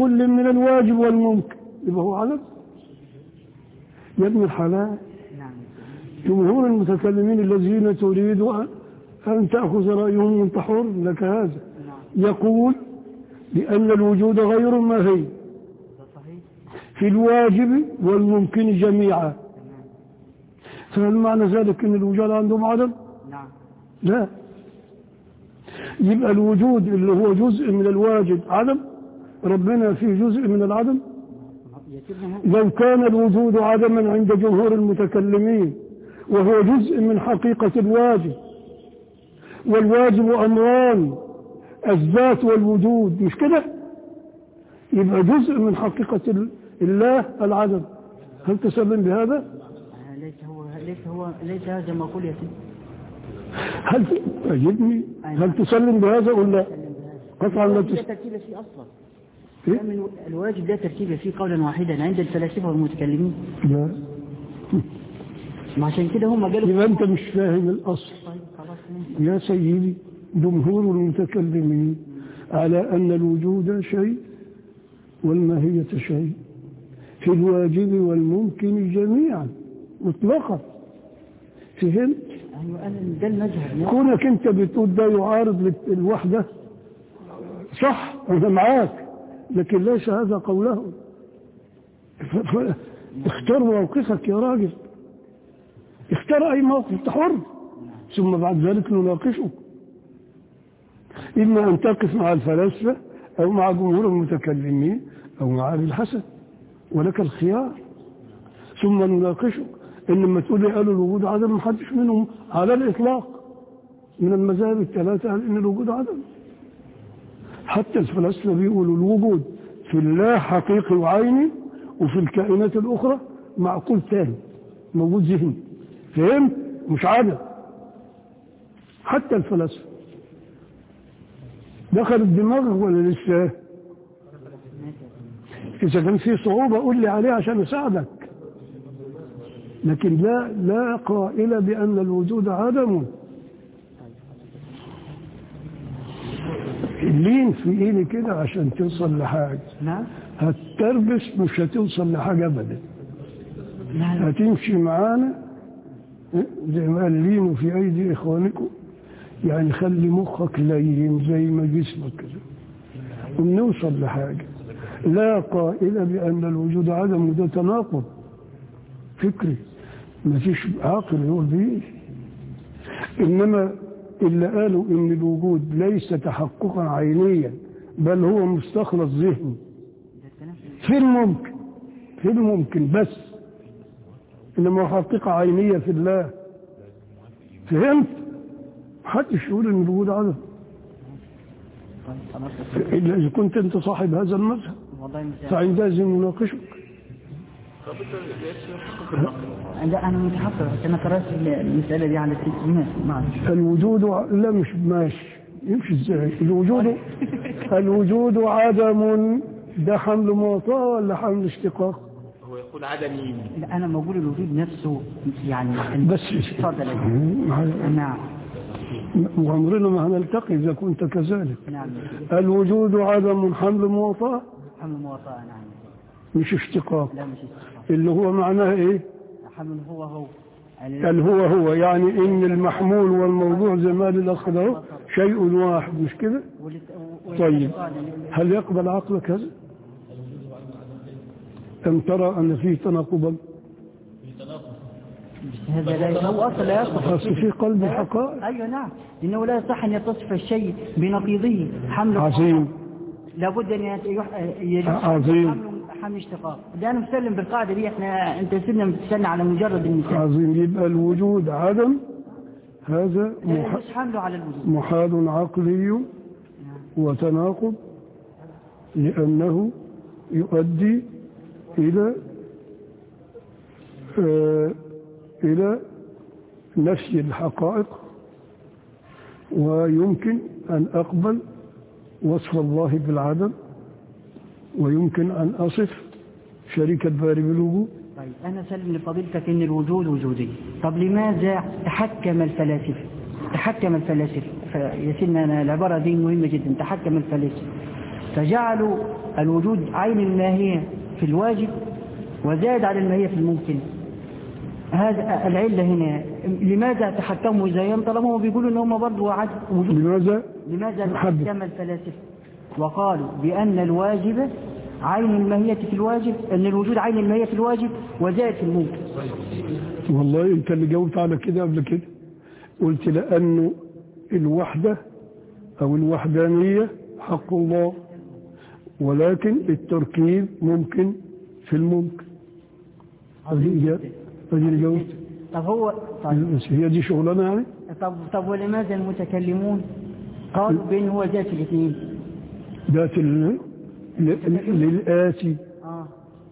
كل من الواجب والممكن يبقى هو عدم يا ابن الحلال نعم جمهور المتكلمين الذين تريد أن- أن تأخذ رأيهم وانت حر لك هذا نعم يقول بأن الوجود غير ما هي ده صحيح في الواجب والممكن جميعا تمام فهل معنى ذلك أن الوجود عندهم عدم؟ نعم لا يبقى الوجود اللي هو جزء من الواجب عدم ربنا فيه جزء من العدم يتم لو كان الوجود عدما عند جمهور المتكلمين وهو جزء من حقيقة الواجب والواجب أمران الذات والوجود مش كده يبقى جزء من حقيقة ال- الله العدم هل تسلم بهذا آه، ليس هو ليس هو ليس هذا ما قل يا سيدي هل أجبني هل تسلم بهذا ولا قطعا لا لا تسلم ترتيب فيه اصلا إيه؟ ده من الواجب لا ترتيب فيه قولا واحدا عند الفلاسفه والمتكلمين لا ما عشان كده هم قالوا يبقى أنت مش فاهم الأصل طيب خلاص ماشي. يا سيدي جمهور المتكلمين على أن الوجود شيء والماهية شيء في الواجب والممكن جميعا مطلقا فهمت ايوه انا ده المذهب كونك انت بتقول ده يعارض لل- الوحدة صح انا معاك لكن ليس هذا قوله ف- ف- اختار موقفك يا راجل اختار اي موقف انت حر ثم بعد ذلك نناقشه اما ان تقف مع الفلاسفه او مع جمهور المتكلمين او مع ابي الحسن ولك الخيار ثم نناقشك انما تقول لي قالوا الوجود عدم ما حدش منهم على الاطلاق من المذاهب الثلاثه قال ان الوجود عدم حتى الفلاسفه بيقولوا الوجود في الله حقيقي وعيني وفي الكائنات الاخرى معقول تاني موجود ذهني فهمت مش عدم حتى الفلاسفه دخل الدماغ ولا لسه إذا كان في صعوبة قول لي عليه عشان أساعدك لكن لا لا قائل بأن الوجود عدم اللين في إيدي كده عشان توصل لحاجة نعم هتتربس مش هتوصل لحاجة أبدا لا لا هتمشي معانا زي ما قال لينوا في أيدي إخوانكم يعني خلي مخك لين زي ما جسمك كده ونوصل لحاجة لا قائل بأن الوجود عدم وده تناقض فكري ما فيش عاقل يقول بيه إنما اللي قالوا إن الوجود ليس تحققا عينيا بل هو مستخلص ذهني ده الكلام في الممكن في الممكن بس إنما حقيقة عينية في الله فهمت؟ محدش يقول إن الوجود عدم طيب خلاص إلا إذا كنت أنت صاحب هذا المذهب والله مش فعندئذ نناقشك لا انا متحفظ بس انا قرات المساله دي على ماشي معلش الوجود ع- لا مش ماشي يمشي ازاي الوجود الوجود عدم ده حمل مواطاه ولا حمل اشتقاق هو يقول عدمي لا انا بقول الوجود نفسه يعني بس اتفضل يا سيدي. مع- نعم وعمرنا ما هنلتقي إذا كنت كذلك نعم الوجود عدم حمل مواطاه حمل مواطاه نعم مش اشتقاق لا مش استخفاف. اللي هو معناه ايه حمل هو هو قال هو هو يعني ان المحمول والموضوع زي ما قال الاخ ده اهو شيء واحد مش كده والت- طيب والت- هل يقبل عقلك هذا أم ترى أن فيه تناقضا هذا لا هو اصلا لا يصلح أصل في قلب الحقائق ايوه نعم انه لا يصح ان يتصف الشيء بنقيضه حمل عظيم لابد ان يت- يح- يجوز عظيم. حمل حمل اشتقاق ده انا مسلم بالقاعده دي احنا انت سيبنا بتستنى على مجرد المثال عظيم يبقى الوجود عدم هذا لا مح- يجوز حمله على الوجود محال عقلي وتناقض لأنه يؤدي إلى آه، إلى نفي الحقائق ويمكن أن أقبل وصف الله بالعدم ويمكن أن أصف شريك الباري بالوجود طيب انا سلم لفضيلتك ان الوجود وجودي طب لماذا تحكم الفلاسفه تحكم الفلاسفه ف- يا سيدنا أنا العباره دي مهمه جدا تحكم الفلاسفه فجعلوا الوجود عين الماهية في الواجب وزاد على الماهية في الممكن هذا العلة هنا لماذا تحكموا زيهم طالما هم بيقولوا ان هم برضه وعد وجود لماذا؟ لماذا محدد. تحكم الفلاسفة وقالوا بأن الواجب عين الماهية في الواجب أن الوجود عين الماهية في الواجب وزاد في الممكن والله انت اللي جاوبت على كده قبل كده قلت لأنه الوحدة أو الوحدانية حق الله ولكن التركيب ممكن في الممكن هذه إجابة هذه اللي جاوبت طب هو طيب بس هي دي شغلانة يعني طب طب ولماذا المتكلمون قالوا بأن هو زاد في الاثنين ذات ال- ل- للآتي اه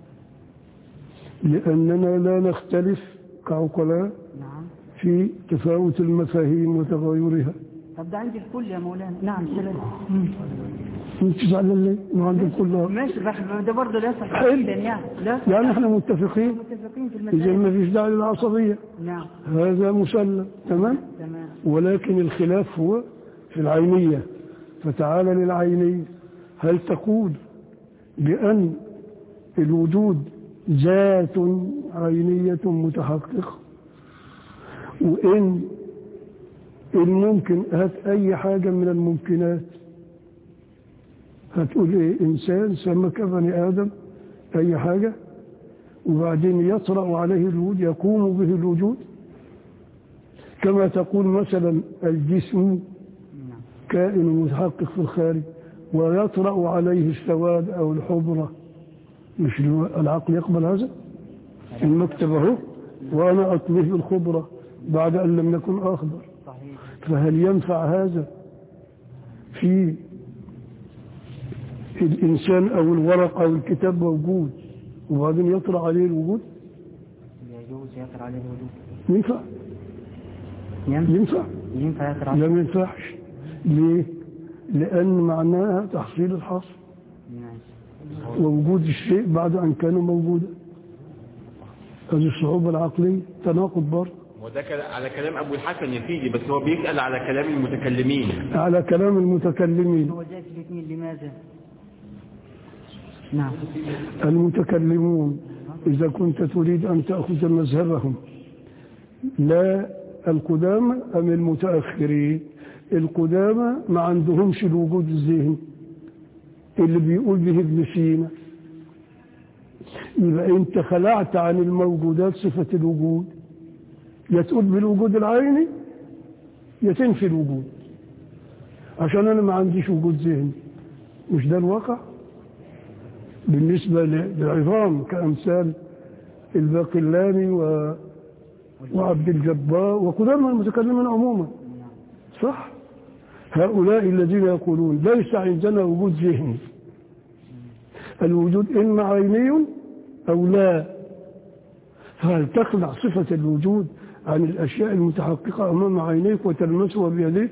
لأننا لا نختلف كعقلاء نعم في تفاوت المفاهيم وتغيرها طب ده عندي الكل يا مولانا نعم سلام انت زعلان ليه؟ ما عندك كلها ماشي بح- ده برضه لا يصح حلو. تقريبا يعني لا يعني احنا متفقين متفقين في إذا المسائل ما فيش داعي للعصبية نعم هذا مسلم تمام تمام ولكن الخلاف هو في العينية فتعال للعينية هل تقول بأن الوجود ذات عينية متحققة وإن الممكن هات أي حاجة من الممكنات هتقول إيه إنسان سمك بني آدم أي حاجة وبعدين يطرأ عليه الوجود يقوم به الوجود كما تقول مثلا الجسم نعم كائن متحقق في الخارج ويطرأ عليه السواد أو الحمرة مش الو- العقل يقبل هذا المكتب اهو وأنا أطويه بالخضرة بعد أن لم يكن أخضر صحيح فهل ينفع هذا في الإنسان أو الورق أو الكتاب موجود وبعدين يطرأ عليه الوجود يجوز يقرأ عليه الوجود ينفع ينفع ينفع ينفع يقرأ عليه لا ما ينفعش ليه لأن معناها تحصيل الحصر ماشي ووجود الشيء بعد أن كان موجودا هذه الصعوبة العقلية تناقض برضه وده كلا- على كلام ابو الحسن يا سيدي بس هو بيسال على كلام المتكلمين على كلام المتكلمين هو زاد في الاثنين لماذا نعم المتكلمون إذا كنت تريد أن تأخذ مذهبهم لا القدامى أم المتأخرين القدامى ما عندهمش الوجود الذهني اللي بيقول به ابن سينا يبقى انت خلعت عن الموجودات صفة الوجود يا تقول بالوجود العيني يا تنفي الوجود عشان انا ما عنديش وجود ذهني مش ده الواقع بالنسبة للعظام كأمثال الباقلاني و... وعبد الجبار وقدام المتكلمين عموما صح هؤلاء الذين يقولون ليس عندنا وجود ذهني الوجود إما عيني أو لا فهل تخلع صفة الوجود عن الأشياء المتحققة أمام عينيك وتلمسها بيديك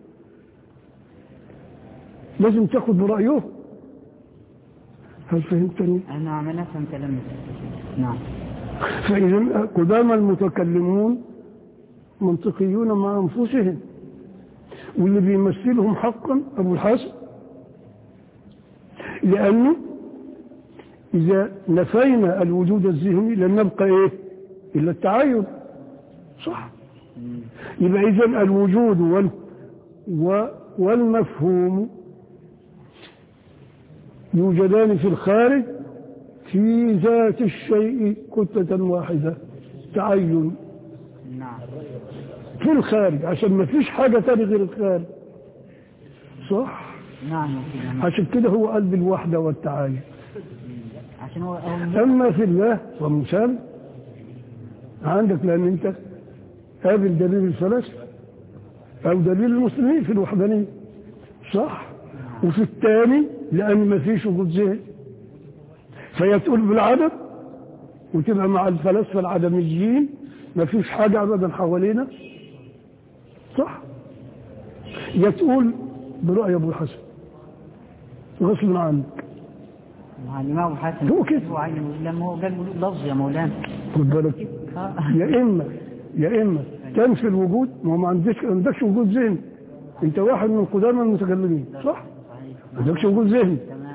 لازم تأخذ برأيه هل فهمتني؟ أنا عم أفهم كلامك نعم فإذا قدام المتكلمون منطقيون مع أنفسهم واللي بيمثلهم حقا أبو الحسن لأنه إذا نفينا الوجود الذهني لن نبقى إيه إلا التعين صح يبقى إذا الوجود وال و- والمفهوم يوجدان في الخارج في ذات الشيء كتلة واحدة تعين نعم في الخارج عشان ما فيش حاجة تاني غير الخارج صح نعم يا سيدي نعم. عشان كده هو قلب الوحدة والتعاين عشان هو هو أما في الله ومثال عندك لأن أنت قابل دليل الفلاسفة أو دليل المسلمين في الوحدانية صح وفي الثاني لأن ما فيش وجود ذهن فهي تقول بالعدم وتبقى مع الفلاسفة العدميين ما فيش حاجة أبدا حوالينا صح يا تقول برأي أبو الحسن غصب عنك مع الإمام حسن هو كده. هو عين لما هو قال لفظ يا مولانا خد بالك آه. يا إما يا إما تنفي الوجود ما هو ما عندكش ما عندكش وجود ذهني أنت واحد من قدامى المتكلمين صح؟ صحيح ما عندكش وجود ذهني تمام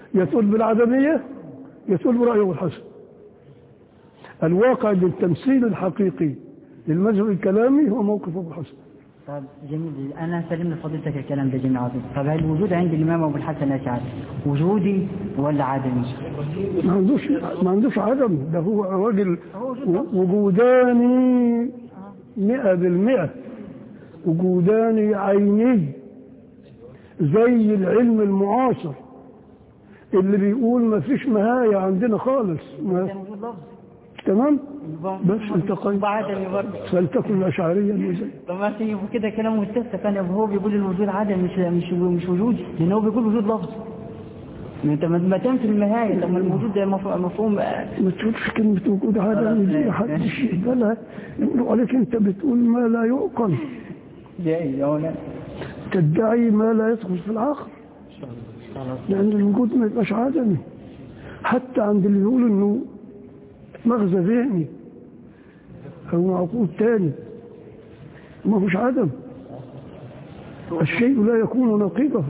يا تقول بالعدمية يا تقول برأيه الحسن الواقع للتمثيل الحقيقي للمذهب الكلامي هو موقف ابو الحسن طب جميل جدا. انا سلمت فضيلتك الكلام ده جميل عظيم طب هل الوجود عند الامام ابو الحسن الاشعري وجودي ولا عدمي؟ ما عندوش ما عندوش عدم ده هو راجل وجوداني مئة بالمئة وجوداني عيني زي العلم المعاصر اللي بيقول ما فيش مهاية عندنا خالص ما كان وجود لفظ تمام بس التقيت بعدمي برضه فلتكن أشعريا وزي طب ما في كده كلام متفق انا هو بيقول الوجود عدم مش مش مش وجود لان هو بيقول وجود لفظ ما انت ما ما تنفي المهاية طب ما الوجود ده مف- مفهوم آه، ما تقولش كلمة وجود عدم دي محدش يقبلها يقولوا عليك أنت بتقول ما لا يعقل ده ايه هو لا تدعي ما لا يدخل في العقل لأن الوجود ما يبقاش عدمي حتى عند اللي يقول إنه مغزى ذهني أو معقول تاني ما هوش عدم الشيء لا يكون نقيضه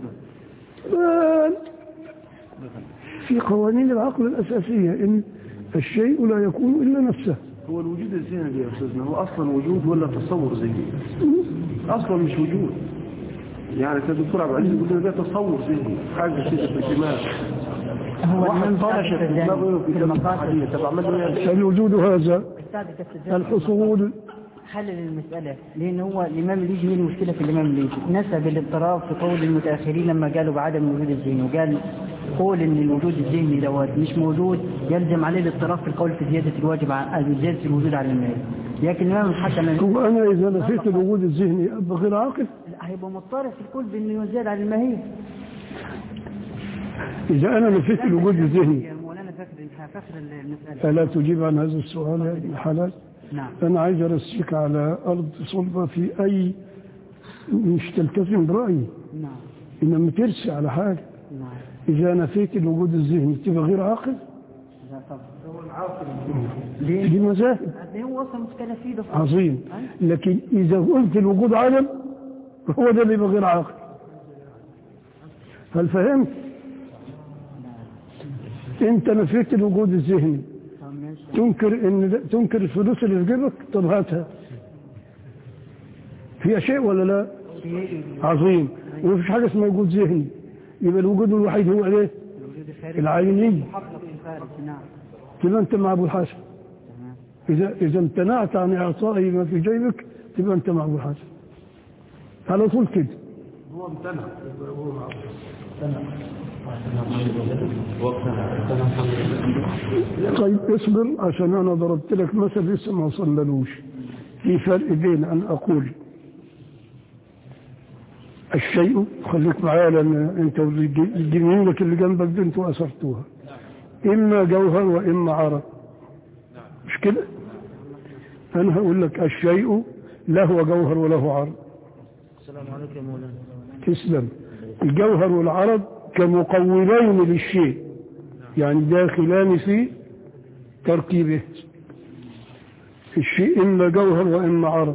بل في قوانين العقل الأساسية إن الشيء لا يكون إلا نفسه هو الوجود الذهني يا استاذنا هو اصلا وجود ولا تصور ذهني اصلا مش وجود يعني كان الدكتور عبد العزيز يقول لنا ده تصور ذهني حاجه كده في الدماغ هو واحد الإمام طرشت سعد في دماغه التزاني في في كتاب المقاصد الحديث طب عمل ايه الوجود هذا السعد التزاني الحصول حلل المسألة لأن هو الإمام الليجي هي المشكلة في الإمام الليجي نسب الاضطراب في قول المتأخرين لما قالوا بعدم الوجود الذهني وقال قول إن الوجود الذهني دوت مش موجود يلزم عليه الاضطراب في القول في زيادة الواجب عن زيادة الوجود على المال لكن الإمام الحسن هو أنا إذا نفيت الوجود الذهني أبقى غير عاقل هيبقى مضطرب في القول بإنه يزاد على الماهية إذا أنا نفيت الوجود الذهني يا مولانا فاكر فاكر المسألة فلا تجيب عن هذا السؤال يا ابن الحلال نعم أنا عايز أرسيك على أرض صلبة في أي مش تلتزم برأيي نعم إنما ترسي على حاجة نعم إذا نفيت الوجود الذهني تبقى غير عاقل لا طبعا ليه؟ دي مذاهب ليه هو أصلا مشكلة فيه ده عظيم لكن إذا قلت الوجود عدم هو ده اللي يبقى غير عاقل هل فهمت؟ أنت نفيت الوجود الذهني طب ماشي تنكر ان ده- تنكر الفلوس اللي في جيبك طب هاتها فيها شيء ولا لا شيء عظيم ومفيش حاجه اسمها وجود ذهني يبقى الوجود الوحيد هو ايه الوجود الخارجي العيني محقق في الخارج نعم تبقى انت مع ابو الحسن تمام اذا اذا امتنعت عن اعطائه ما في جيبك تبقى انت مع ابو الحسن على طول كده هو امتنع طيب اصبر عشان انا ضربت لك مثل لسه ما وصلنالوش في فرق بين ان اقول الشيء خليك معايا لان انت الجنينك اللي جنبك دي انتوا اثرتوها اما جوهر واما عرض مش كده انا هقول لك الشيء لا هو جوهر ولا هو عرض السلام عليكم يا مولانا تسلم الجوهر والعرض كمقومين للشيء يعني داخلان في تركيبه الشيء إما جوهر وإما عرض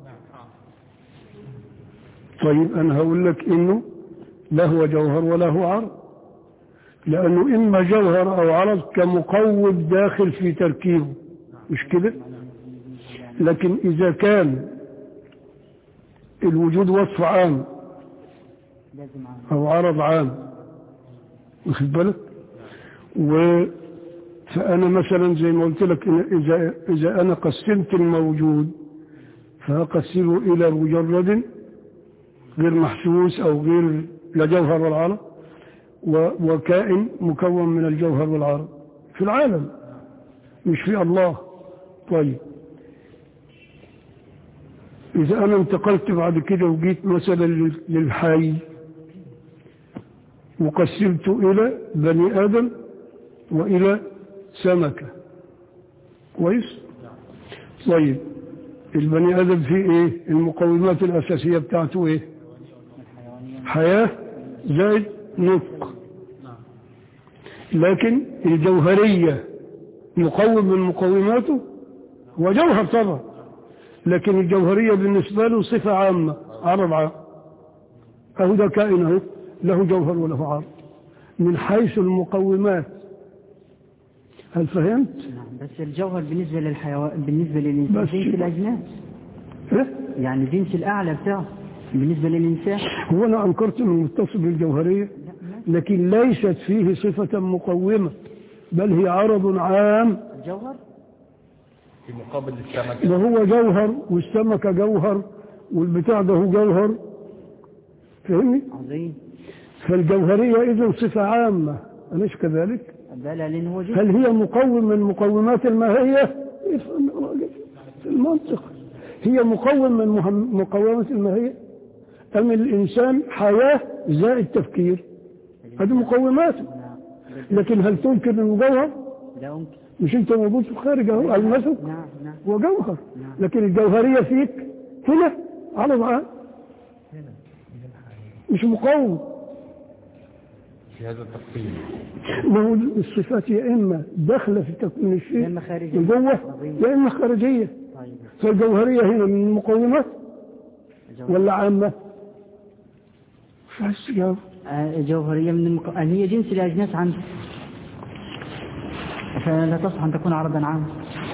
طيب أنا هقول لك إنه لا هو جوهر ولا هو عرض لأنه إما جوهر أو عرض كمقوم داخل في تركيبه مش كده لكن إذا كان الوجود وصف عام لازم عام أو عرض عام واخد بالك و فأنا مثلا زي ما قلت لك إن إذا, إذا أنا قسمت الموجود فأقسمه إلى مجرد غير محسوس أو غير لا جوهر ولا عرض و- وكائن مكون من الجوهر والعرض في العالم مش في الله طيب إذا أنا انتقلت بعد كده وجيت مثلا لل- للحي وقسمت إلى بني آدم وإلى سمكة كويس طيب البني آدم فيه إيه المقومات الأساسية بتاعته إيه حياة زائد نطق لكن الجوهرية مقوم من مقوماته هو جوهر طبعا لكن الجوهرية بالنسبة له صفة عامة عرض عام أهو ده كائن أهو له جوهر وله عرض من حيث المقومات هل فهمت؟ نعم بس الجوهر بالنسبة للحيوان بالنسبة للإنسان بس- جنس الأجناس إيه؟ يعني جنس الأعلى بتاعه بالنسبة للإنسان هو أنا أنكرت أنه متصل بالجوهرية لكن ليست فيه صفة مقومة بل هي عرض عام الجوهر في مقابل السمك ده هو جوهر والسمكة جوهر والبتاع ده هو جوهر فهمني؟ عظيم فالجوهرية إذن صفة عامة أليس كذلك؟ بلى لأن هو جنس هل هي مقوم من مقومات الماهية؟ افهم يا راجل في المنطق هي مقوم من مهم- مقومات الماهية أم الإنسان حياة زائد تفكير هذه مقوماته نعم لكن هل تنكر انه جوهر؟ لا يمكن مش انت موجود في الخارج اهو المسك نعم نعم هو جوهر لكن الجوهرية فيك هنا على بعض مش مقوم في هذا التقسيم ما هو الصفات يا اما داخله في تكوين يا الشيء إما خارجية. من جوه يا اما خارجيه طيب فالجوهريه هنا من المقومات الجوهر- ولا عامه؟ مش عايز تجاوب آه، جوهرية من المق... آه، هي جنس الأجناس عنده فلا تصح أن تكون عرضا عاما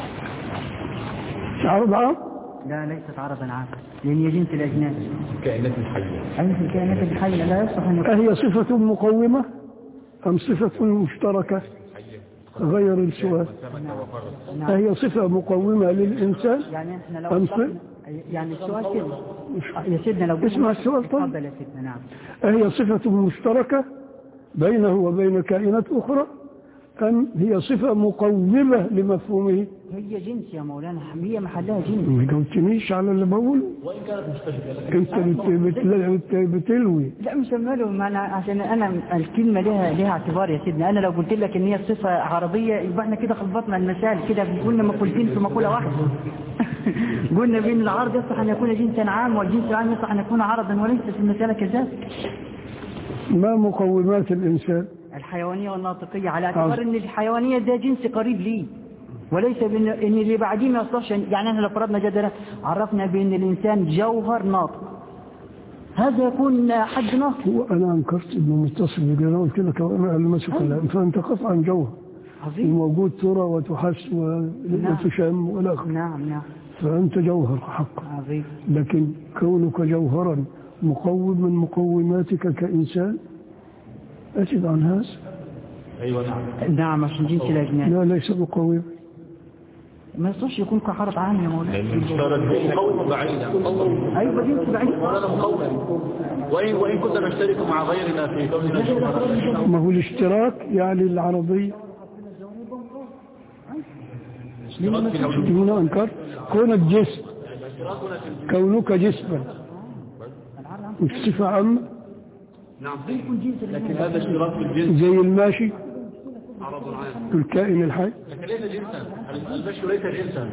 عرض عام لا ليست عرضا عاما لأن هي جنس الأجناس الكائنات الحية أي في الكائنات الحية لا يصح أن يكون أهي صفة مقومة أم صفة مشتركة غير السؤال نعم. أهي صفة مقومة للإنسان يعني احنا لو أمس- أطلقنا- يعني السؤال كده يا سيدنا لو اسمع السؤال طيب. تفضل يا سيدنا نعم أهي صفة مشتركة بينه وبين كائنات أخرى أم هي صفة مقومة لمفهومه هي جنس يا مولانا هي محلها جنس ما جاوبتنيش على اللي بقوله وإن كانت مشتركة أنت بت- بتل- بت- بتلوي لا مش ماله ما انا عشان انا الكلمه لها لها اعتبار يا سيدنا انا لو قلت لك ان هي صفه عربيه يبقى احنا كده خلطنا المثال كده قلنا مقولتين في مقوله واحده قلنا بين العرض يصح ان يكون جنسا عام والجنس العام يصح ان يكون عرضا وليس في المساله كذلك ما مقومات الإنسان الحيوانيه والناطقيه على اعتبار ان الحيوانيه ده جنس قريب ليه وليس بان ان اللي بعديه ما يصلحش يعني احنا لو فرضنا جدلا عرفنا بان الانسان جوهر ناطق هذا يكون حد ناطق هو أنا أنكرت إنه متصل بي أنا قلت لك أنا ألمسك الآن فأنت قطعا جوهر عظيم وموجود ترى وتحس و- وتشم ولا آخر. نعم نعم فأنت جوهر حقا عظيم لكن كونك جوهرا مقوم من مقوماتك كإنسان أجد عن هذا أيوة نعم نعم عشان جنس الأجناس لا ليس مقوم ما يصلحش يكون كحرة عام يا مولانا لأن المشترك مقوم بعيدا أيوة جنس بعيد ولا مقوم وإن وإن كنا نشترك مع غيرنا في كوننا جوهرا ما هو الاشتراك يعني العربية اشتراك في الوجود هنا أنكرت كونك جسم كونك جسما مش صفة عامة نعم لكن هذا اشتراك في الجنس زي الماشي عرض عام الكائن الحي لكن ليس جنسا المشي ليس جنسا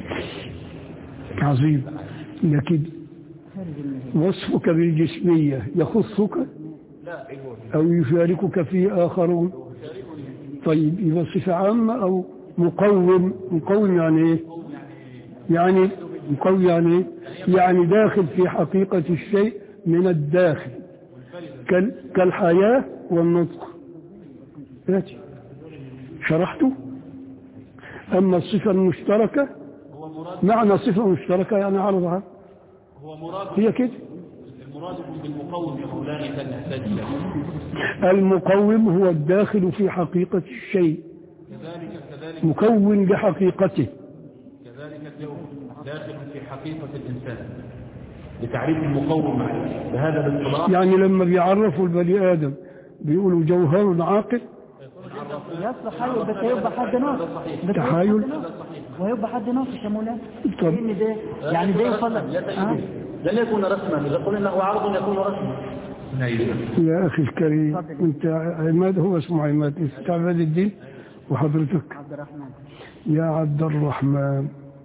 عظيم لكن وصفك بالجسمية يخصك لا أو يشاركك فيه آخرون طيب إذا صفة عامة أو مقوم مقوم يعني إيه يعني مقوم يعني إيه يعني داخل في حقيقة الشيء من الداخل كال- كالحياة والنطق ياتي شرحته أما الصفة المشتركة معنى صفة مشتركة يعني عرضها هو مراد هي كده المراد بالمقوم يا مولانا كان نحتاج إليه المقوم هو الداخل في حقيقة الشيء كذلك كذلك مكون بحقيقته كذلك اليوم داخل في حقيقة الإنسان لتعريف المقوم بهذا الاصطلاح يعني لما بيعرفوا البني آدم بيقولوا جوهر عاقل يصلح أيوة بس هيبقى حد ناقص بس هيبقى تحايل. حد ناقص. وهيبقى حد ناقص يا مولانا طب لأن ده يعني ده يفضل آه. لن يكون رسما إذا قلنا أنه عرض يكون رسما يا أخي الكريم أنت عماد هو اسمه عماد أنت عماد الدين وحضرتك عبد الرحمن يا عبد الرحمن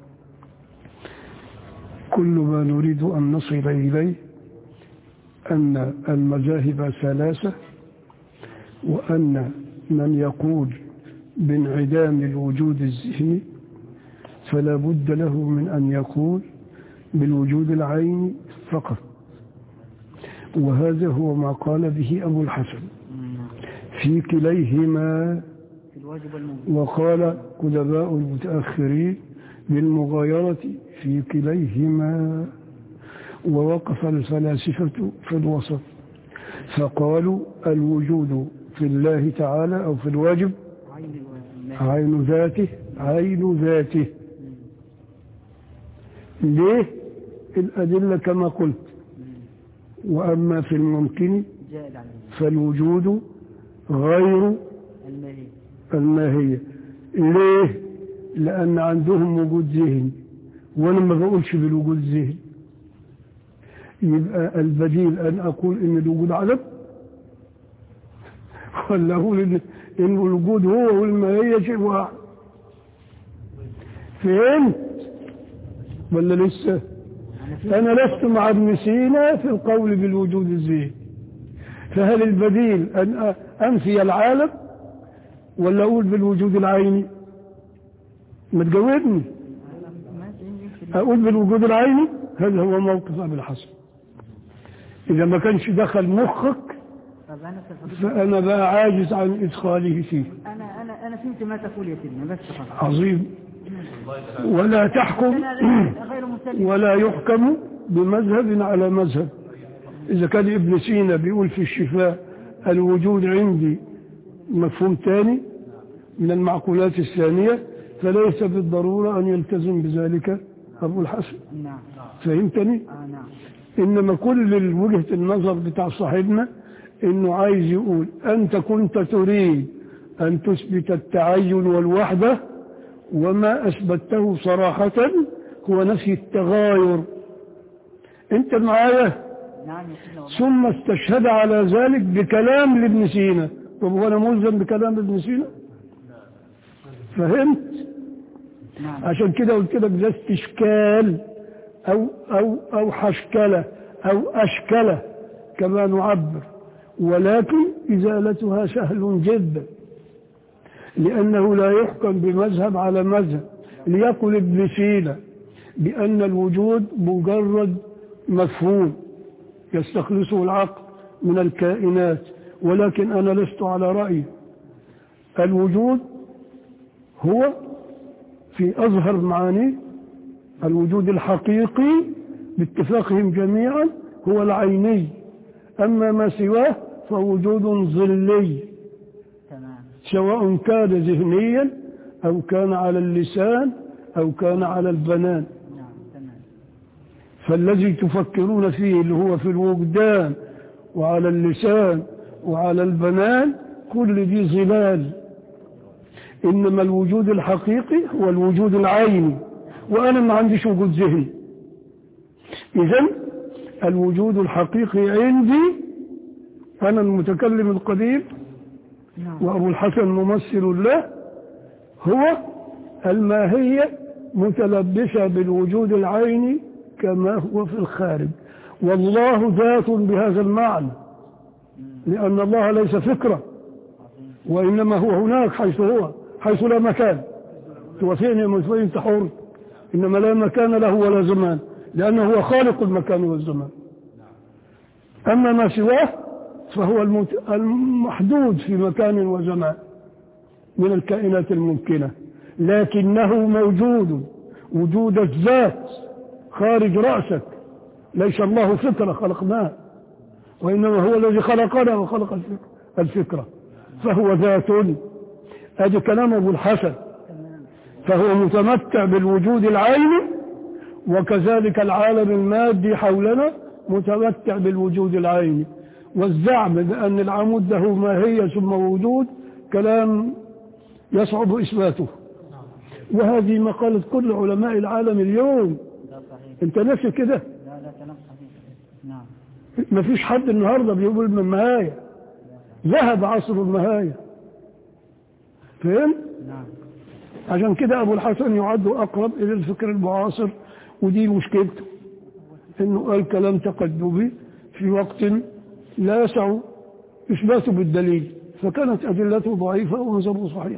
كل ما نريد أن نصل إليه أن المذاهب ثلاثة وأن من يقول بانعدام الوجود الذهني فلا بد له من أن يقول بالوجود العيني فقط وهذا هو ما قال به أبو الحسن في كليهما في الواجب والممكن وقال قدماء المتأخرين بالمغايرة في كليهما ووقف الفلاسفة في الوسط فقالوا الوجود في الله تعالى أو في الواجب عين الواجب عين ذاته عين ذاته ليه الأدلة كما قلت وأما في الممكن جاء عليه فالوجود غير الماهي الماهية ليه لأن عندهم وجود ذهني وأنا ما بقولش بالوجود الذهني يبقى البديل أن أقول إن الوجود عدم ولا أقول إن, إن الوجود هو والماهية شيء واحد فهمت ولا لسه أنا لست مع ابن سينا في القول بالوجود الذهني فهل البديل أن أنفي العالم ولا أقول بالوجود العيني ما تجاوبني ما يمكن أقول بالوجود العيني هذا هو موقف أبي الحسن إذا ما كانش دخل مخك طب انا سأفضل- فأنا بقى عاجز عن إدخاله فيه انا انا انا فهمت ما تقول يا سيدنا بس فقط عظيم ولا تحكم انا غير مسلم ولا يحكم بمذهب على مذهب إذا كان ابن سينا بيقول في الشفاء الوجود عندي مفهوم ثاني من المعقولات الثانية فليس بالضرورة أن يلتزم بذلك أبو الحسن نعم فهمتني؟ اه نعم إنما كل وجهة النظر بتاع صاحبنا إنه عايز يقول أنت كنت تريد أن تثبت التعين والوحدة وما أثبته صراحة هو نفي التغاير أنت معايا نعم يا سيدنا والله ثم استشهد على ذلك بكلام لابن سينا طب هو أنا ملزم بكلام ابن سينا فهمت نعم عشان كده قلت لك ده استشكال أو أو أو حشكلة أو أشكلة كما نعبر ولكن إزالتها سهل جدا لأنه لا يحكم بمذهب على مذهب ليقل ابن سينا بأن الوجود مجرد مفهوم يستخلصه العقل من الكائنات ولكن أنا لست على رأي الوجود هو في أظهر معانيه الوجود الحقيقي باتفاقهم جميعا هو العيني أما ما سواه فوجود ظلي تمام سواء كان ذهنيا أو كان على اللسان أو كان على البنان نعم تمام فالذي تفكرون فيه اللي هو في الوجدان وعلى اللسان وعلى البنان كل دي ظلال إنما الوجود الحقيقي هو الوجود العيني وأنا ما عنديش وجود ذهني إذا الوجود الحقيقي عندي أنا المتكلم القديم نعم وأبو الحسن ممثل له هو الماهية متلبسة بالوجود العيني كما هو في الخارج والله ذات بهذا المعنى لأن الله ليس فكرة وإنما هو هناك حيث هو حيث لا مكان توافقني يا مسلم انت حر إنما لا مكان له ولا زمان لأنه هو خالق المكان والزمان أما ما سواه فهو المت- المحدود في مكان وزمان من الكائنات الممكنة لكنه موجود وجود الذات خارج رأسك ليس الله فكرة خلقناه وإنما هو الذي خلقنا وخلق الفكرة, الفكرة فهو ذات هذا كلام أبو الحسن فهو متمتع بالوجود العيني وكذلك العالم المادي حولنا متمتع بالوجود العيني والزعم بأن العمود له ماهية ثم وجود كلام يصعب إثباته وهذه مقالة كل علماء العالم اليوم ده صحيح انت نفسك كده لا لا كلام صحيح نعم ما فيش حد النهاردة بيقول من مهاية ذهب عصر المهاية فهم؟ نعم عشان كده أبو الحسن يعد أقرب إلى الفكر المعاصر ودي مشكلته إنه قال كلام تقدمي في وقت لا يسع إثباته بالدليل فكانت أدلته ضعيفة ومذهبه صحيح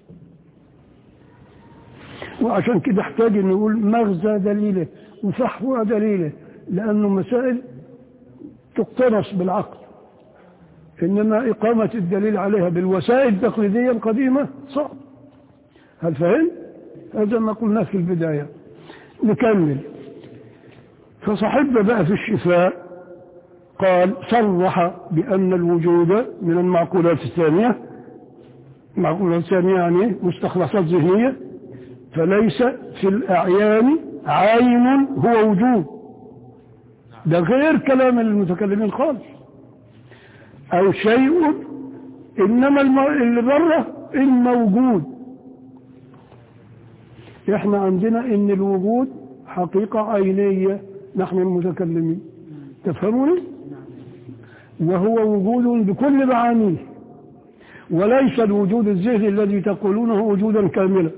وعشان كده احتاج إنه يقول مغزى دليله وفحوى دليله لأنه مسائل تقتنص بالعقل إنما إقامة الدليل عليها بالوسائل التقليدية القديمة صعب هل فهم؟ هذا ما قلناه في البداية نكمل فصاحبنا بقى في الشفاء قال صرح بأن الوجود من المعقولات الثانية معقولات الثانية يعني مستخلصات ذهنية فليس في الأعيان عين هو وجود ده غير كلام المتكلمين خالص أو شيء إنما الم- اللي بره الموجود إحنا عندنا إن الوجود حقيقة عينية نحن المتكلمين تفهموني وهو وجود بكل معانيه وليس الوجود الذهني الذي تقولونه وجودا كاملا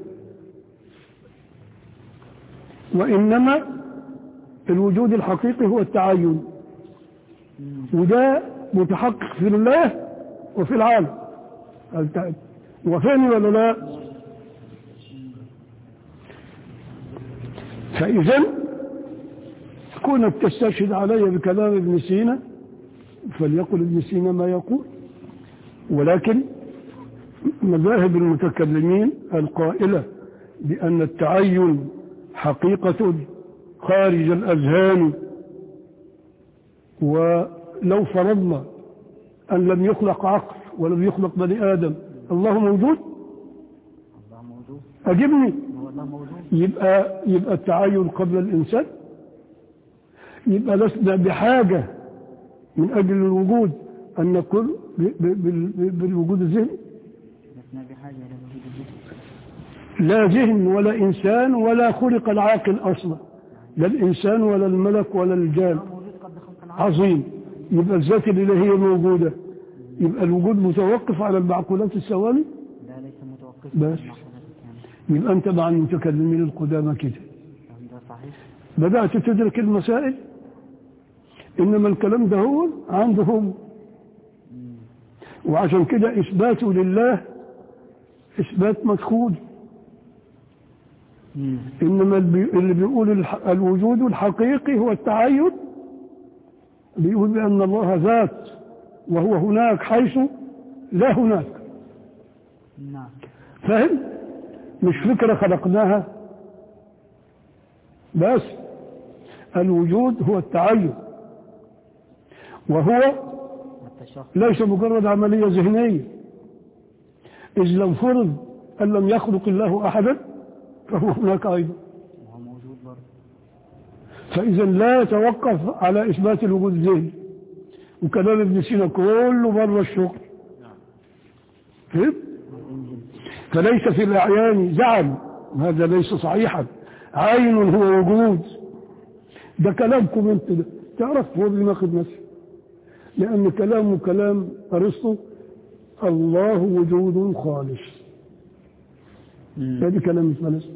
وإنما الوجود الحقيقي هو التعين وده متحقق في الله وفي العالم الت- وفاني ولا لا فإذا كونك تستشهد علي بكلام ابن سينا فليقل ابن سينا ما يقول ولكن مذاهب المتكلمين القائلة بأن التعين حقيقة خارج الأذهان ولو فرضنا أن لم يخلق عقل ولم يخلق بني آدم الله موجود الله موجود أجبني هو الله موجود يبقى يبقى التعين قبل الإنسان يبقى لسنا بحاجة من أجل الوجود أن نقول ب- ب- بال- بالوجود الذهني لسنا بحاجة إلى وجود الجسم لا ذهن ولا إنسان ولا خلق العاقل أصلا لا الإنسان ولا الملك ولا الجان موجود قبل خلق العالم عظيم يبقى الذات الإلهية موجودة يبقى الوجود متوقف على المعقولات السوالي لا ليس متوقف بس. على المعقولات الثانية. يبقى أنت مع المتكلمين القدامى كده الكلام ده صحيح بدأت تدرك المسائل إنما الكلام ده هو عندهم وعشان كده إثباته لله إثبات مدخول مم. إنما البي- اللي بيقول الح- الوجود الحقيقي هو التعين بيقول بأن الله ذات وهو هناك حيث لا هناك نعم فاهم مش فكرة خلقناها بس الوجود هو التعين وهو والتشخص ليس مجرد عملية ذهنية إذ لو فرض أن لم يخلق الله أحدا فهو هناك أيضا وهو موجود برضه فإذا لا يتوقف على إثبات الوجود الذهني وكلام ابن سينا كله بره الشغل فهمت؟ فليس في الأعيان زعم وهذا ليس صحيحا عين هو وجود ده كلامكم انت ده تعرف هو بيناقض نفسه لأن كلامه كلام أرسطو الله وجود خالص هذا كلام الفلاسفة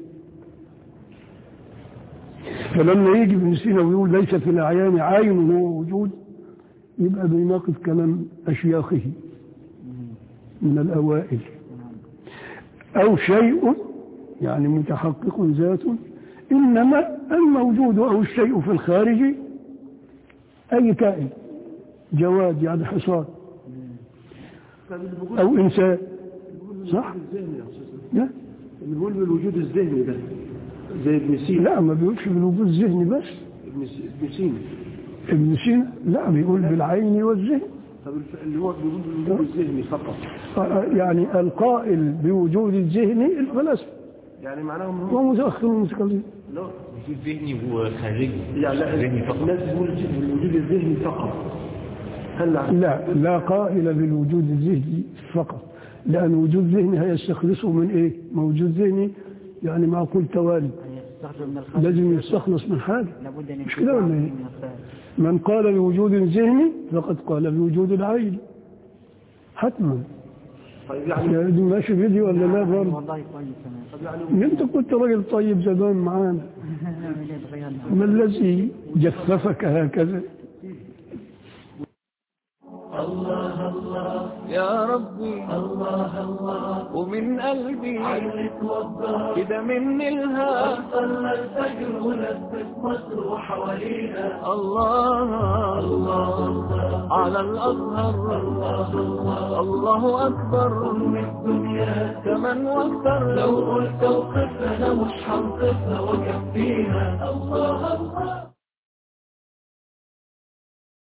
فلما يجي ابن سينا ويقول ليس في الأعيان عين هو وجود يبقى بيناقض كلام أشياخه من الأوائل أو شيء يعني متحقق ذات إنما الموجود أو الشيء في الخارج أي كائن جواد يعني حصان طيب اللي بيقول أو إنسان بيقول صح؟ بالوجود الذهني يا أستاذنا لا, اللي بيقول بالوجود الذهني ده زي ابن سينا لا ما بيقولش بالوجود الذهني بس ابن س- ابن سينا ابن سينا لا بيقول بالعين والذهن طب الف- اللي هو بيقول بالوجود الذهني فقط آه، يعني القائل بوجود الذهن الفلاسفة يعني معناه ان هو ومتأخر المتكلمين لا وجود ذهني وخارجي يعني لا ذهني فقط الناس بتقول بالوجود الذهني فقط هل لا لا لا قائل بالوجود الذهني فقط لأن وجود ذهني هيستخلصه من إيه موجود ذهني يعني معقول توالي يستخدم من الخارج لازم يستخلص من حاجة لابد أن مش يكون كده ولا عقل إيه؟ من الخارج من قال بوجود ذهني فقد قال بوجود العين حتما طيب يعني يعني دي ماشي فيديو ولا لا برضه والله كويس تمام طب يعني انت كنت راجل طيب زمان معانا نعمل ايه تغيرنا ما الذي جففك هكذا يا ربي الله الله ومن قلبي كده مني الهام صلى الفجر ولبس مصر وحوالينا الله الله على الأزهر الله الله أكبر أم الدنيا كمن واكثر لو قلت وقفنا مش هنقفنا وكفينا